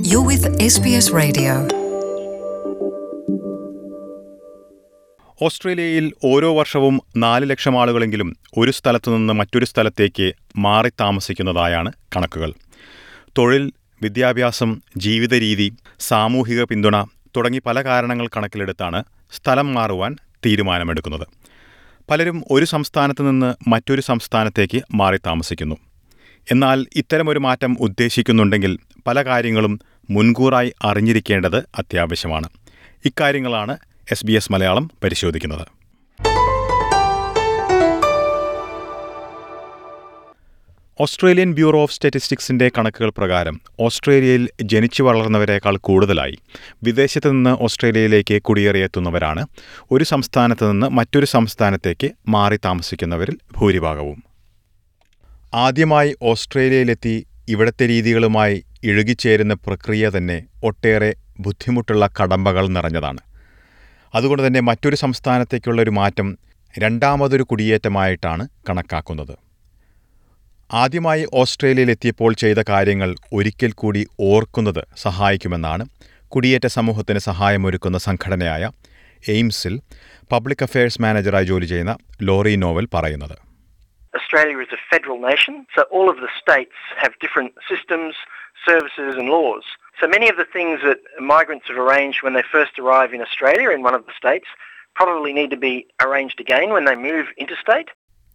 You're with SBS Radio. ഓസ്ട്രേലിയയിൽ ഓരോ വർഷവും നാല് ലക്ഷം ആളുകളെങ്കിലും ഒരു സ്ഥലത്തു നിന്ന് മറ്റൊരു സ്ഥലത്തേക്ക് മാറി താമസിക്കുന്നതായാണ് കണക്കുകൾ തൊഴിൽ വിദ്യാഭ്യാസം ജീവിത രീതി സാമൂഹിക പിന്തുണ തുടങ്ങി പല കാരണങ്ങൾ കണക്കിലെടുത്താണ് സ്ഥലം മാറുവാൻ തീരുമാനമെടുക്കുന്നത് പലരും ഒരു സംസ്ഥാനത്ത് നിന്ന് മറ്റൊരു സംസ്ഥാനത്തേക്ക് മാറി താമസിക്കുന്നു എന്നാൽ ഇത്തരമൊരു മാറ്റം ഉദ്ദേശിക്കുന്നുണ്ടെങ്കിൽ പല കാര്യങ്ങളും മുൻകൂറായി അറിഞ്ഞിരിക്കേണ്ടത് അത്യാവശ്യമാണ് ഇക്കാര്യങ്ങളാണ് എസ് ബി എസ് മലയാളം പരിശോധിക്കുന്നത് ഓസ്ട്രേലിയൻ ബ്യൂറോ ഓഫ് സ്റ്റാറ്റിസ്റ്റിക്സിന്റെ കണക്കുകൾ പ്രകാരം ഓസ്ട്രേലിയയിൽ ജനിച്ചു വളർന്നവരെക്കാൾ കൂടുതലായി വിദേശത്ത് നിന്ന് ഓസ്ട്രേലിയയിലേക്ക് കുടിയേറിയെത്തുന്നവരാണ് ഒരു സംസ്ഥാനത്ത് നിന്ന് മറ്റൊരു സംസ്ഥാനത്തേക്ക് മാറി താമസിക്കുന്നവരിൽ ഭൂരിഭാഗവും ആദ്യമായി ഓസ്ട്രേലിയയിലെത്തി ഇവിടത്തെ രീതികളുമായി ഇഴുകിച്ചേരുന്ന പ്രക്രിയ തന്നെ ഒട്ടേറെ ബുദ്ധിമുട്ടുള്ള കടമ്പകൾ നിറഞ്ഞതാണ് അതുകൊണ്ട് തന്നെ മറ്റൊരു സംസ്ഥാനത്തേക്കുള്ള ഒരു മാറ്റം രണ്ടാമതൊരു കുടിയേറ്റമായിട്ടാണ് കണക്കാക്കുന്നത് ആദ്യമായി ഓസ്ട്രേലിയയിലെത്തിയപ്പോൾ ചെയ്ത കാര്യങ്ങൾ ഒരിക്കൽ കൂടി ഓർക്കുന്നത് സഹായിക്കുമെന്നാണ് കുടിയേറ്റ സമൂഹത്തിന് സഹായമൊരുക്കുന്ന സംഘടനയായ എയിംസിൽ പബ്ലിക് അഫയേഴ്സ് മാനേജറായി ജോലി ചെയ്യുന്ന ലോറി നോവൽ പറയുന്നത് Australia is a federal nation, so all of the states have different systems, services, and laws. So many of the things that migrants have arranged when they first arrive in Australia in one of the states probably need to be arranged again when they move interstate.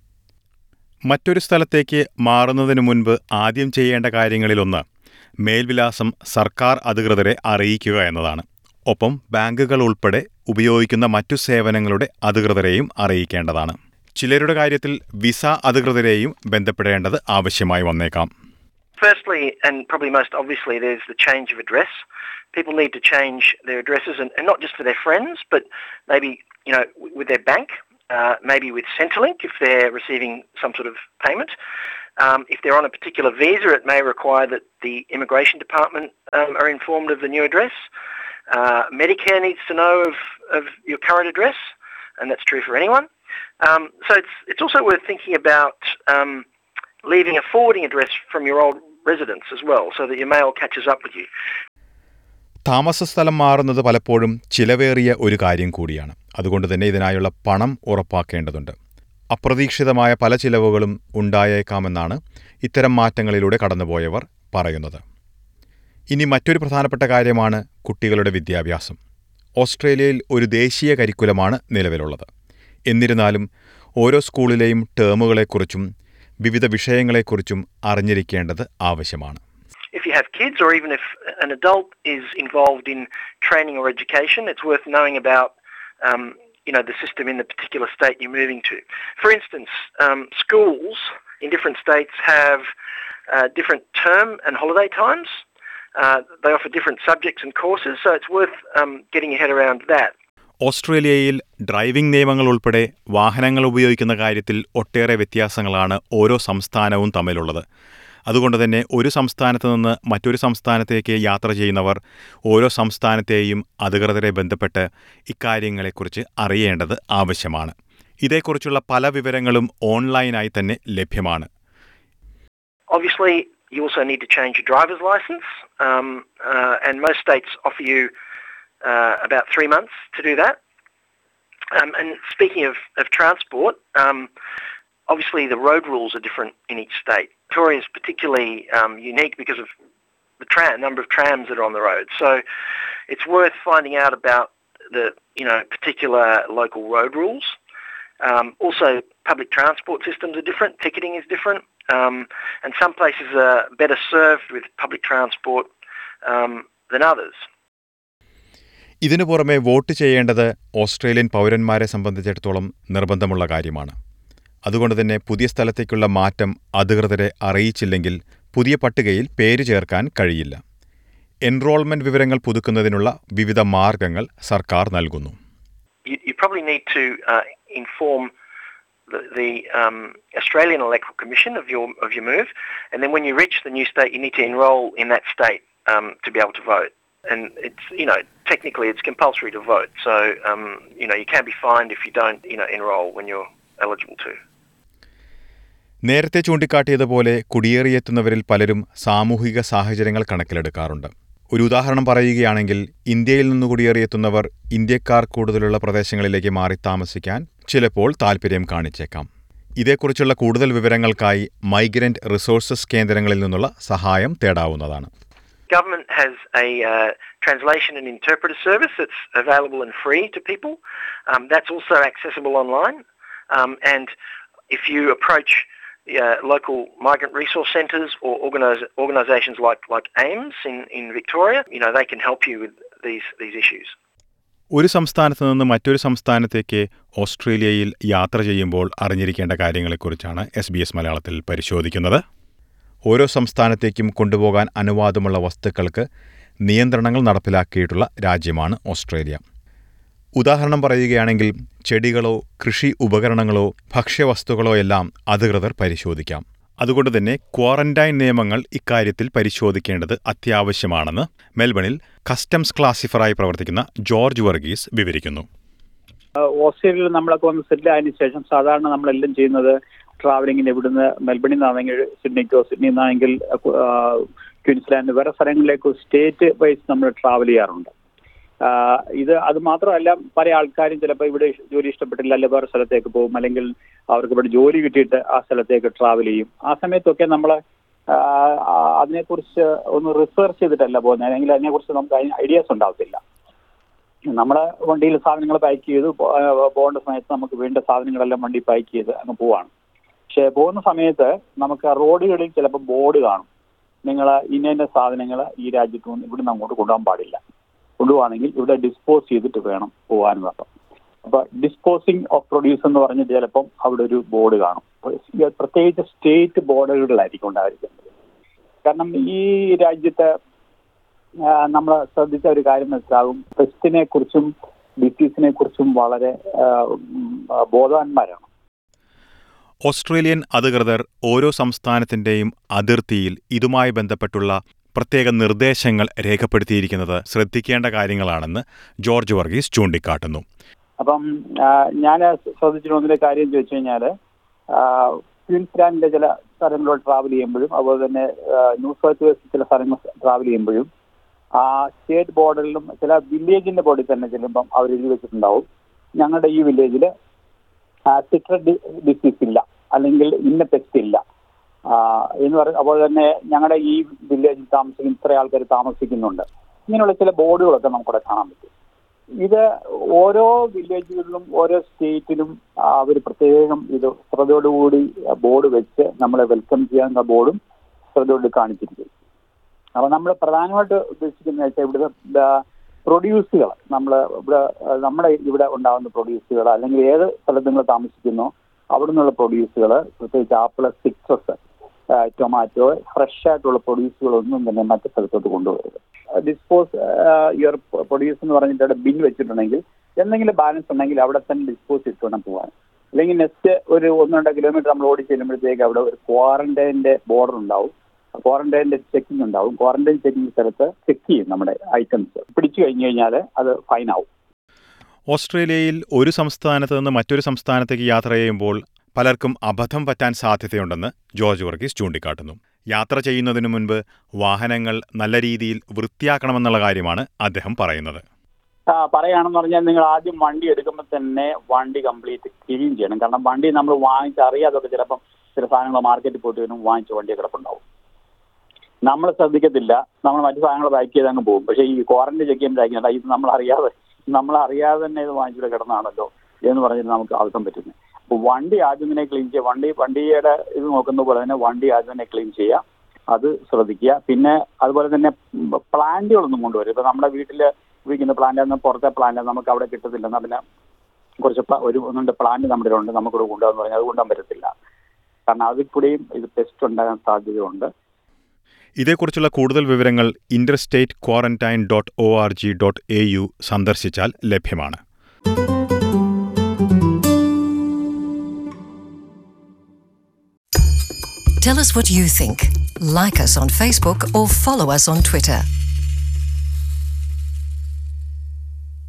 മറ്റൊരു സ്ഥലത്തേക്ക് മാറുന്നതിന് മുൻപ് ആദ്യം ചെയ്യേണ്ട കാര്യങ്ങളിലൊന്ന് മേൽവിലാസം സർക്കാർ അധികൃതരെ അറിയിക്കുക എന്നതാണ് ഒപ്പം ബാങ്കുകൾ ഉൾപ്പെടെ ഉപയോഗിക്കുന്ന മറ്റു സേവനങ്ങളുടെ അധികൃതരെയും അറിയിക്കേണ്ടതാണ് ചിലരുടെ കാര്യത്തിൽ വിസ അധികൃതരെയും ബന്ധപ്പെടേണ്ടത് ആവശ്യമായി വന്നേക്കാം Firstly, and probably most obviously, there's the change of address. People need to change their addresses, and, and not just for their friends, but maybe you know w- with their bank, uh, maybe with Centrelink if they're receiving some sort of payment. Um, if they're on a particular visa, it may require that the immigration department um, are informed of the new address. Uh, Medicare needs to know of, of your current address, and that's true for anyone. Um, so it's it's also worth thinking about um, leaving a forwarding address from your old residence as well, so that your mail catches up with you. താമസസ്ഥലം മാറുന്നത് പലപ്പോഴും ചിലവേറിയ ഒരു കാര്യം കൂടിയാണ് അതുകൊണ്ട് തന്നെ ഇതിനായുള്ള പണം ഉറപ്പാക്കേണ്ടതുണ്ട് അപ്രതീക്ഷിതമായ പല ചിലവുകളും ഉണ്ടായേക്കാമെന്നാണ് ഇത്തരം മാറ്റങ്ങളിലൂടെ കടന്നുപോയവർ പറയുന്നത് ഇനി മറ്റൊരു പ്രധാനപ്പെട്ട കാര്യമാണ് കുട്ടികളുടെ വിദ്യാഭ്യാസം ഓസ്ട്രേലിയയിൽ ഒരു ദേശീയ കരിക്കുലമാണ് നിലവിലുള്ളത് എന്നിരുന്നാലും ഓരോ സ്കൂളിലെയും ടേമുകളെക്കുറിച്ചും വിവിധ വിഷയങ്ങളെക്കുറിച്ചും അറിഞ്ഞിരിക്കേണ്ടത് ആവശ്യമാണ് If you have kids, or even if an adult is involved in training or education, it's worth knowing about um, you know the system in the particular state you're moving to. For instance, um, schools in different states have uh, different term and holiday times. Uh, they offer different subjects and courses, so it's worth um, getting your head around that. ഓസ്ട്രേലിയയിൽ driving നിയമങ്ങൾ ഉൾപ്പെടെ വാഹനങ്ങൾ ഉപയോഗിക്കുന്ന കാര്യത്തിൽ ഒട്ടേറെ വ്യത്യാസങ്ങളാണ് ഓരോ സംസ്ഥാനവും തമ്മിലുള്ളത് അതുകൊണ്ട് തന്നെ ഒരു സംസ്ഥാനത്ത് നിന്ന് മറ്റൊരു സംസ്ഥാനത്തേക്ക് യാത്ര ചെയ്യുന്നവർ ഓരോ സംസ്ഥാനത്തെയും അധികൃതരെ ബന്ധപ്പെട്ട് ഇക്കാര്യങ്ങളെക്കുറിച്ച് അറിയേണ്ടത് ആവശ്യമാണ് ഇതേക്കുറിച്ചുള്ള പല വിവരങ്ങളും ഓൺലൈനായി തന്നെ ലഭ്യമാണ് Obviously, you also need to change your driver's license, um, uh, and most states offer you uh, about three months to do that. Um, and speaking of, of transport, um, obviously the road rules are different in each state. Victoria is particularly um, unique because of the tram, number of trams that are on the road. So it's worth finding out about the you know particular local road rules. Um, also, public transport systems are different. Ticketing is different, um, and some places are better served with public transport um, than others. ഇതിനു പുറമെ vote ചെയ്യേണ്ടത് Australian പൗരന്മാരെ സംബന്ധിച്ചിടത്തോളം നിർബന്ധമുള്ള കാര്യമാണ് അതുകൊണ്ട് തന്നെ പുതിയ സ്ഥലത്തേക്കുള്ള മാറ്റം അധികൃതരെ അറിയിച്ചില്ലെങ്കിൽ പുതിയ പട്ടികയിൽ പേര് ചേർക്കാൻ കഴിയില്ല എൻറോൾമെന്റ് വിവരങ്ങൾ പുതുക്കുന്നതിനുള്ള വിവിധ മാർഗങ്ങൾ സർക്കാർ നൽകുന്നു You, you probably need to uh, inform the, the um, Australian Electoral Commission of your of your move, and then when you reach the new state, you need to enrol in that state um, to be able to vote. And it's you know technically it's compulsory to vote, so um, you know you can be fined if you don't you know enrol when you're eligible to. നേരത്തെ ചൂണ്ടിക്കാട്ടിയതുപോലെ കുടിയേറിയെത്തുന്നവരിൽ പലരും സാമൂഹിക സാഹചര്യങ്ങൾ കണക്കിലെടുക്കാറുണ്ട് ഒരു ഉദാഹരണം പറയുകയാണെങ്കിൽ ഇന്ത്യയിൽ നിന്ന് കുടിയേറിയെത്തുന്നവർ ഇന്ത്യക്കാർ കൂടുതലുള്ള പ്രദേശങ്ങളിലേക്ക് മാറി താമസിക്കാൻ ചിലപ്പോൾ താൽപ്പര്യം കാണിച്ചേക്കാം ഇതേക്കുറിച്ചുള്ള കൂടുതൽ വിവരങ്ങൾക്കായി മൈഗ്രന്റ് റിസോഴ്സസ് കേന്ദ്രങ്ങളിൽ നിന്നുള്ള സഹായം തേടാവുന്നതാണ് Government has a uh, translation and interpreter service that's available and free to people. Um, that's also accessible online. Um, and if you approach uh, local migrant resource centres or organis- organisations like, like AIMS in, in Victoria, you know, they can help you with these, these issues. ഒരു സംസ്ഥാനത്ത് നിന്ന് മറ്റൊരു സംസ്ഥാനത്തേക്ക് ഓസ്ട്രേലിയയിൽ യാത്ര ചെയ്യുമ്പോൾ അറിഞ്ഞിരിക്കേണ്ട കാര്യങ്ങളെക്കുറിച്ചാണ് S B S മലയാളത്തിൽ പരിശോധിക്കുന്നത് ഓരോ സംസ്ഥാനത്തേക്കും കൊണ്ടുപോകാൻ അനുവാദമുള്ള വസ്തുക്കൾക്ക് നിയന്ത്രണങ്ങൾ നടപ്പിലാക്കിയിട്ടുള്ള രാജ്യമാണ് ഓസ്ട്രേലിയ ഉദാഹരണം പറയുകയാണെങ്കിൽ ചെടികളോ കൃഷി ഉപകരണങ്ങളോ ഭക്ഷ്യവസ്തുക്കളോ എല്ലാം അധികൃതർ പരിശോധിക്കാം അതുകൊണ്ട് തന്നെ ക്വാറന്റൈൻ നിയമങ്ങൾ ഇക്കാര്യത്തിൽ പരിശോധിക്കേണ്ടത് അത്യാവശ്യമാണെന്ന് മെൽബണിൽ കസ്റ്റംസ് ക്ലാസിഫറായി പ്രവർത്തിക്കുന്ന ജോർജ് വർഗീസ് വിവരിക്കുന്നു ഓസ്ട്രേലിയയിൽ നമ്മളൊക്കെ വന്ന് സെറ്റിൽ ആയതിനു ശേഷം സാധാരണ നമ്മളെല്ലാം ചെയ്യുന്നത് ട്രാവലിങ്ങിന് ഇവിടുന്ന് മെൽബണിൽ നിന്നാണെങ്കിൽ സിഡ്നിക്കോ സിഡ്നിയിൽ നിന്നാണെങ്കിൽ ക്വീൻസ്ലാൻഡ് വേറെ സ്ഥലങ്ങളിലേക്ക് സ്റ്റേറ്റ് വൈസ് നമ്മൾ ട്രാവൽ ചെയ്യാറുണ്ട് ഇത് അത് മാത്രമല്ല പല ആൾക്കാരും ചിലപ്പോൾ ഇവിടെ ജോലി ഇഷ്ടപ്പെട്ടില്ല അല്ലെങ്കിൽ വേറെ സ്ഥലത്തേക്ക് പോകും അല്ലെങ്കിൽ അവർക്ക് ഇവിടെ ജോലി കിട്ടിയിട്ട് ആ സ്ഥലത്തേക്ക് ട്രാവൽ ചെയ്യും ആ സമയത്തൊക്കെ നമ്മൾ അതിനെക്കുറിച്ച് ഒന്ന് റിസർച്ച് ചെയ്തിട്ടല്ല പോകുന്നത് അല്ലെങ്കിൽ അതിനെക്കുറിച്ച് നമുക്ക് അതിന് ഐഡിയാസ് ഉണ്ടാവത്തില്ല നമ്മളെ വണ്ടിയിൽ സാധനങ്ങൾ പാക്ക് ചെയ്ത് പോകേണ്ട സമയത്ത് നമുക്ക് വേണ്ട സാധനങ്ങളെല്ലാം വണ്ടി പാക്ക് ചെയ്ത് അങ്ങ് പോവാണ് പക്ഷെ പോകുന്ന സമയത്ത് നമുക്ക് റോഡുകളിൽ ചിലപ്പോൾ ബോർഡ് കാണും നിങ്ങൾ ഇന്ന ഇന്ന സാധനങ്ങൾ ഈ രാജ്യത്ത് നിന്ന് ഇവിടുന്ന് അങ്ങോട്ട് കൊണ്ടുപോകാൻ പാടില്ല കൊണ്ടുപോവാണെങ്കിൽ ഇവിടെ ഡിസ്പോസ് ചെയ്തിട്ട് വേണം പോകാൻ അപ്പം അപ്പൊ ഡിസ്പോസിങ് ഓഫ് പ്രൊഡ്യൂസ് എന്ന് പറഞ്ഞിട്ട് ചിലപ്പം അവിടെ ഒരു ബോർഡ് കാണും പ്രത്യേകിച്ച് സ്റ്റേറ്റ് ബോർഡറുകളിലായിരിക്കും ഉണ്ടായിരിക്കുന്നത് കാരണം ഈ രാജ്യത്ത് നമ്മൾ ശ്രദ്ധിച്ച ഒരു കാര്യം മനസ്സിലാകും പെസ്റ്റിനെ കുറിച്ചും ഡിസീസിനെ കുറിച്ചും വളരെ ബോധവാന്മാരാണ് ഓസ്ട്രേലിയൻ അധികൃതർ ഓരോ സംസ്ഥാനത്തിന്റെയും അതിർത്തിയിൽ ഇതുമായി ബന്ധപ്പെട്ടുള്ള പ്രത്യേക നിർദ്ദേശങ്ങൾ രേഖപ്പെടുത്തിയിരിക്കുന്നത് ശ്രദ്ധിക്കേണ്ട കാര്യങ്ങളാണെന്ന് ജോർജ് വർഗീസ് ചൂണ്ടിക്കാട്ടുന്നു അപ്പം ഞാൻ ശ്രദ്ധിച്ചിട്ടുള്ള കാര്യം ചോദിച്ചു കഴിഞ്ഞാൽ ക്വീൻസ്ലാൻഡിലെ ചില സ്ഥലങ്ങളോട് ട്രാവൽ ചെയ്യുമ്പോഴും അതുപോലെ തന്നെ ന്യൂ സൗത്ത് വേസ്റ്റ് ചില സ്ഥലങ്ങൾ ട്രാവൽ ചെയ്യുമ്പോഴും ആ സ്റ്റേറ്റ് ബോർഡറിലും ചില വില്ലേജിന്റെ ബോർഡിൽ തന്നെ ചെല്ലുമ്പം അവർ എഴുതി വെച്ചിട്ടുണ്ടാവും ഞങ്ങളുടെ ഈ വില്ലേജിൽ സിട്രഡ് ഡിസീസ് ഇല്ല അല്ലെങ്കിൽ ഇന്ന പെസ്റ്റ് ഇല്ല എന്ന് പറയും അതുപോലെ തന്നെ ഞങ്ങളുടെ ഈ വില്ലേജിൽ താമസിക്കുന്ന ഇത്ര ആൾക്കാർ താമസിക്കുന്നുണ്ട് ഇങ്ങനെയുള്ള ചില ബോർഡുകളൊക്കെ നമുക്കിവിടെ കാണാൻ പറ്റും ഇത് ഓരോ വില്ലേജുകളിലും ഓരോ സ്റ്റേറ്റിലും അവർ പ്രത്യേകം ഇത് ശ്രദ്ധയോടുകൂടി ബോർഡ് വെച്ച് നമ്മളെ വെൽക്കം ചെയ്യാനുള്ള ബോർഡും ശ്രദ്ധയോട് കാണിച്ചിരിക്കും അപ്പൊ നമ്മൾ പ്രധാനമായിട്ട് ഉദ്ദേശിക്കുന്നത് വെച്ചാൽ ഇവിടുത്തെ പ്രൊഡ്യൂസുകൾ നമ്മൾ ഇവിടെ നമ്മുടെ ഇവിടെ ഉണ്ടാകുന്ന പ്രൊഡ്യൂസുകൾ അല്ലെങ്കിൽ ഏത് സ്ഥലത്ത് നിങ്ങൾ താമസിക്കുന്നോ അവിടെ നിന്നുള്ള പ്രൊഡ്യൂസുകൾ പ്രത്യേകിച്ച് ആപ്പിള് സിക്സസ് ടൊമാറ്റോ ഫ്രഷ് ആയിട്ടുള്ള പ്രൊഡ്യൂസുകളൊന്നും തന്നെ മറ്റു സ്ഥലത്തോട്ട് കൊണ്ടുപോകരുത് ഡിസ്പോസ് യുവർ പ്രൊഡ്യൂസ് എന്ന് പറഞ്ഞിട്ട് അവിടെ ബിൻ വെച്ചിട്ടുണ്ടെങ്കിൽ എന്തെങ്കിലും ബാലൻസ് ഉണ്ടെങ്കിൽ അവിടെ തന്നെ ഡിസ്പോസ് ഇട്ട് വേണം പോകാൻ അല്ലെങ്കിൽ നെക്സ്റ്റ് ഒരു ഒന്ന് രണ്ട് കിലോമീറ്റർ നമ്മൾ ഓടി ചെല്ലുമ്പോഴത്തേക്ക് അവിടെ ഒരു ക്വാറന്റൈൻ്റെ ബോർഡർ ഉണ്ടാവും ക്വാറന്റൈൻ്റെ ചെക്കിംഗ് ഉണ്ടാവും ക്വാറന്റൈൻ ചെക്കിംഗ് സ്ഥലത്ത് ചെക്ക് ചെയ്യും നമ്മുടെ ഐറ്റംസ് പിടിച്ചു കഴിഞ്ഞു കഴിഞ്ഞാൽ അത് ഫൈൻ ആവും ഓസ്ട്രേലിയയിൽ ഒരു സംസ്ഥാനത്ത് നിന്ന് മറ്റൊരു സംസ്ഥാനത്തേക്ക് യാത്ര ചെയ്യുമ്പോൾ പലർക്കും അബദ്ധം പറ്റാൻ സാധ്യതയുണ്ടെന്ന് ജോർജ് വർഗീസ് ചൂണ്ടിക്കാട്ടുന്നു യാത്ര ചെയ്യുന്നതിനു മുൻപ് വാഹനങ്ങൾ നല്ല രീതിയിൽ വൃത്തിയാക്കണമെന്നുള്ള കാര്യമാണ് അദ്ദേഹം പറയുന്നത് പറയുകയാണെന്ന് പറഞ്ഞാൽ നിങ്ങൾ ആദ്യം വണ്ടി എടുക്കുമ്പോൾ തന്നെ വണ്ടി കംപ്ലീറ്റ് ക്ലീൻ ചെയ്യണം കാരണം വണ്ടി നമ്മൾ വാങ്ങിച്ച് അറിയാതൊക്കെ ചിലപ്പം ചില സാധനങ്ങൾ മാർക്കറ്റിൽ പോയിട്ട് വരും വാങ്ങിച്ച വണ്ടി കിടപ്പുണ്ടാവും നമ്മൾ ശ്രദ്ധിക്കത്തില്ല നമ്മൾ മറ്റു സാധനങ്ങൾ പാക്ക് ചെയ്ത് അങ്ങ് പോകും പക്ഷേ ഈ ക്വാറന്റൈൻ ചെക്ക് ചെയ്യുമ്പോഴായിരിക്കും ഇത് നമ്മൾ അറിയാതെ നമ്മൾ അറിയാതെ തന്നെ ഇത് വാങ്ങിച്ചിട്ട് കിടന്നാണല്ലോ എന്ന് പറഞ്ഞിട്ട് നമുക്ക് ആവശ്യം പറ്റുന്നത് അപ്പോൾ വണ്ടി ആദ്യം തന്നെ ക്ലീൻ ചെയ്യുക വണ്ടി വണ്ടിയുടെ ഇത് നോക്കുന്ന പോലെ തന്നെ വണ്ടി ആദ്യം തന്നെ ക്ലീൻ ചെയ്യുക അത് ശ്രദ്ധിക്കുക പിന്നെ അതുപോലെ തന്നെ പ്ലാന്റുകളൊന്നും കൊണ്ടുവരും ഇപ്പൊ നമ്മുടെ വീട്ടിൽ ഉപയോഗിക്കുന്ന പ്ലാന്റ് ഒന്നും പുറത്തെ പ്ലാന്റ് നമുക്ക് അവിടെ കിട്ടത്തില്ല എന്നാൽ പിന്നെ കുറച്ച് ഒരു ഒന്നുണ്ട് പ്ലാന്റ് നമ്മുടെ ഉണ്ട് നമുക്കിവിടെ കൊണ്ടുപോകാന്ന് പറഞ്ഞാൽ അത് കൊണ്ടുപോകാൻ പറ്റത്തില്ല കാരണം അതിൽ കൂടെയും ഇത് പെസ്റ്റ് ഉണ്ടാകാൻ സാധ്യതയുണ്ട് ഇതേക്കുറിച്ചുള്ള കൂടുതൽ വിവരങ്ങൾ interstate quarantine dot O R G dot A U സന്ദർശിച്ചാൽ ലഭ്യമാണ് Tell us what you think. Like us on Facebook or follow us on Twitter.